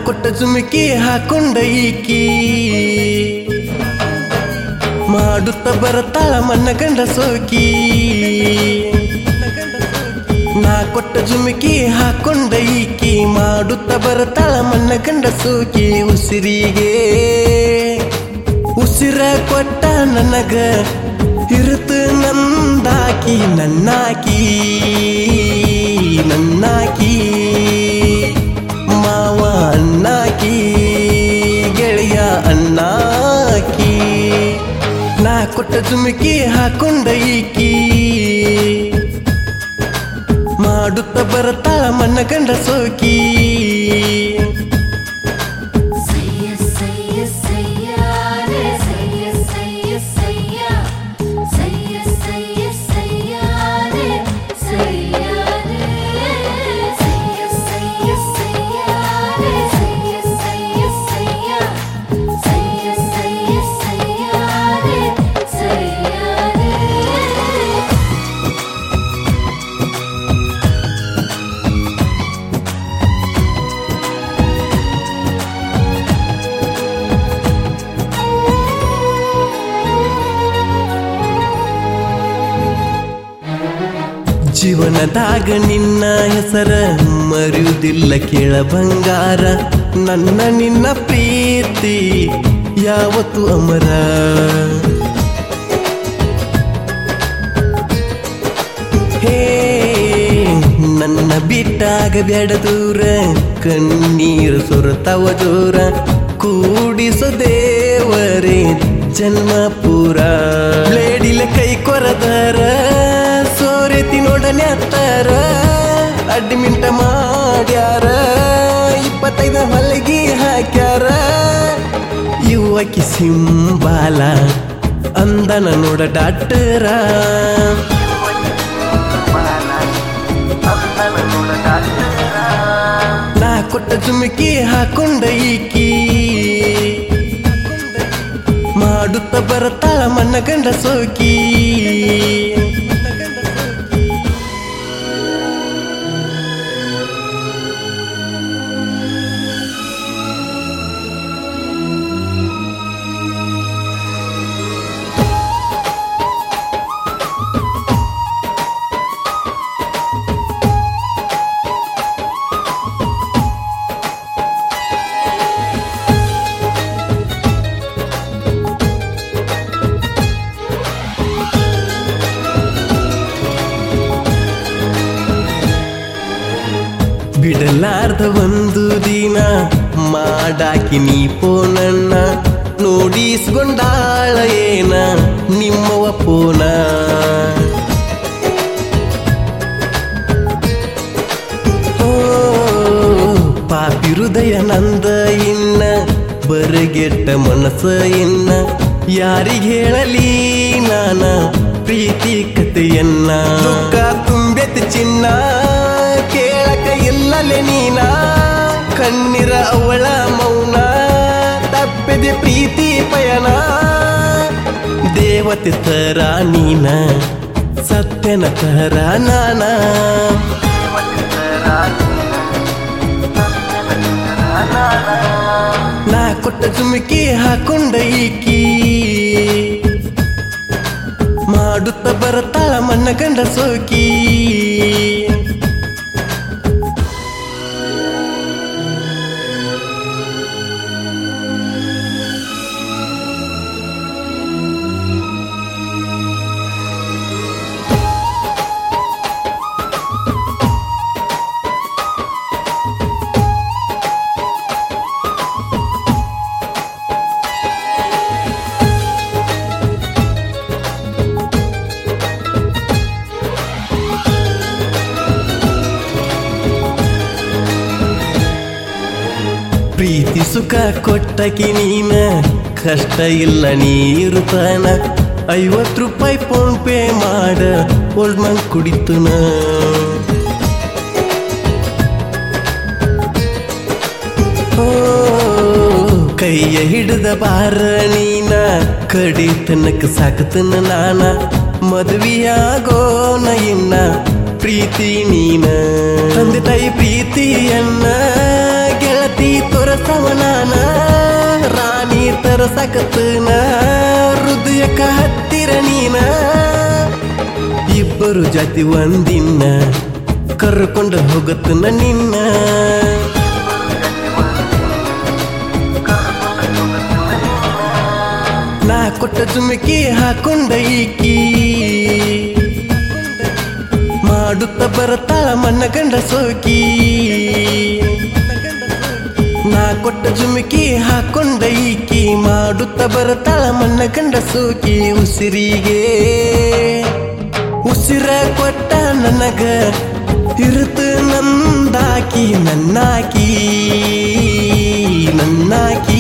ಕೊಟ್ಟ ಜುಮುಕಿ ಹಾಕೊಂಡ ಈಕಿ ಮಾಡುತ್ತ ಬರತಾಳ ಮನ್ನ ಗಂಡ ಸೋಕಿ ನಾ ಕೊಟ್ಟ ಜುಮುಕಿ ಹಾಕೊಂಡ ಈಕಿ ಮಾಡುತ್ತ ಬರತಾಳ ಮನ್ನ ಗಂಡ ಸೋಕಿ ಉಸಿರಿಗೆ ಉಸಿರ ಕೊಟ್ಟ ನನಗ ಇರುತ್ತ ನಂದಾಕಿ ನನ್ನಾಕಿ ನನ್ನಾಕಿ ಮಾವ ಅಣ್ಣಾಕಿ ಗೆಳೆಯ ಅಣ್ಣಾಕಿ ನಾ ಕೊಟ್ಟ ಜುಮುಕಿ ಹಾಕೊಂಡ ಈಕಿ ಮಾಡುತ್ತ ಬರತಾಳ ಮನ್ನ ಗಂಡ ಸೋಕಿ ಸಯ್ಯ ಸಯ್ಯ ಸಯ್ಯ ರೇ ಸಯ್ಯ ಸಯ್ಯ ಸಯ್ಯ ಸಯ್ಯ ಸಯ್ಯ ಸಯ್ಯ ರೇ ಸಯ್ಯ ರೇ ಸಯ್ಯ ಸಯ್ಯ ಸಯ್ಯ ರೇ ಸಯ್ಯ ಸಯ್ಯ ಸಯ್ಯ ಸಯ್ಯ ಸಯ್ಯ ಸಯ್ಯ ರೇ ಸಯ್ಯ ರೇ ಜೀವನದಾಗ ನಿನ್ನ ಹೆಸರ ಮರೆಯುವುದಿಲ್ಲ ಕೇಳ ಬಂಗಾರ ನನ್ನ ನಿನ್ನ ಪ್ರೀತಿ ಯಾವತ್ತು ಅಮರ ಹೇ ನನ್ನ ಬಿಟ್ಟಾಗ ಬ್ಯಾಡ ದೂರ ಕಣ್ಣೀರು ಸುರತವ ಜೋರ ಕೂಡಿಸೋ ದೇವರೇ ಜನ್ಮ ಪೂರ ಬ್ಲೇಡಿಲೆ ಕೈ ಕೊರದರ ಸೋರೆತಿ ನೋಡನೆ ಹತ್ತಾರ ಅಡ್ಮಿಂಟ ಮಾಡ್ಯಾರ ಇಪ್ಪತ್ತೈದು ಹೊಲಗಿ ಹಾಕ್ಯಾರ ಯುವಕಿ ಸಿಂಬಾಲ ಅಂದನ ನೋಡ ಡಾಕ್ಟರ ನಾ ಕೊಟ್ಟ ಜುಮುಕಿ ಹಾಕೊಂಡ ಈಕಿ ಮಾಡುತ್ತ ಬರತಾಳ ಮನ್ನ ಗಂಡ ಸೋಕಿ ಬಿಡಲಾರ್ದ ಒಂದು ದಿನ ಮಾಡಾಕಿ ನೀ ಪೋನನ್ನ ನೋಡಿಸ್ಕೊಂಡಾಳ ಏನ ನಿಮ್ಮವ ಪೋನ ಓ, ಪಾಪಿ ಹೃದಯ ನಂದ ಇನ್ನ ಬರಗೆಟ್ಟ ಮನಸ್ಸ ಇನ್ನ ಯಾರಿಗೆ ಹೇಳಲಿ ನಾನ ಪ್ರೀತಿ ಕಥೆಯನ್ನ ದುಃಖ ತುಂಬೆತ್ ಚಿನ್ನ ಕೇಳಕ ಇಲ್ಲಲೆ ನೀನ ಕಣ್ಣೀರ ಅವಳ ಮೌನ ತಪ್ಪದೆ ಪ್ರೀತಿ ಪಯಣ ದೇವತೆ ತರ ನೀನ ಸತ್ಯನ ತರ ನಾನ ನಾ ಕೊಟ್ಟ ಜುಮುಕಿ ಹಾಕೊಂಡ ಈಕಿ ಮಾಡುತ್ತ ಬರತಾಳ ಮನ್ನ ಗಂಡ ಸೋಕಿ ಪ್ರೀತಿ ಸುಖ ಕೊಟ್ಟಕಿ ನೀನ ಕಷ್ಟ ಇಲ್ಲ ನೀರುತ್ತಾನ ಐವತ್ತು ರೂಪಾಯಿ ಫೋನ್ ಪೇ ಮಾಡ ಓಲ್ಡ್ ಮಂಗ್ ಕುಡಿತನ ಓ, ಕೈಯ ಹಿಡಿದ ಬಾರ ನೀನ ಕಡಿ ತನಕ ಸಾಕತನ ನಾನ ಮದುವೆಯಾಗೋನ ಇನ್ನ ಪ್ರೀತಿ ನೀನ ತಂದೆ ತಾಯಿ ಪ್ರೀತಿಯನ್ನ ಗೆಳತಿ ತೊರ ಬರಸವನಾನ ರಾಣಿ ತರಸಕತ್ತನ ಹೃದಯಕ್ಕ ಹತ್ತಿರ ನೀನ ಇಬ್ಬರು ಜಾತಿ ಒಂದಿನ್ನ ಕರ್ಕೊಂಡು ಹೋಗತ್ತನ ನಿನ್ನ ನಾ ಕೊಟ್ಟ ಜುಮಕಿ ಹಾಕೊಂಡ ಈಕಿ ಮಾಡುತ್ತ ಬರತಾಳ ಮನ್ನ ಗಂಡ ಸೋಕಿ ನಾ ಕೊಟ್ಟ ಜುಮಕಿ ಹಾಕೊಂಡ ಈಕಿ ಮಾಡುತ್ತ ಬರತಾಳ ಮನ್ನ ಗಂಡ ಸೋಕಿ ಉಸಿರಿಗೆ ಉಸಿರ ಕೊಟ್ಟ ನನಗ ಇರುತ್ತ ನಂದಾಕಿ ನನ್ನಾಕಿ ನನ್ನಾಕಿ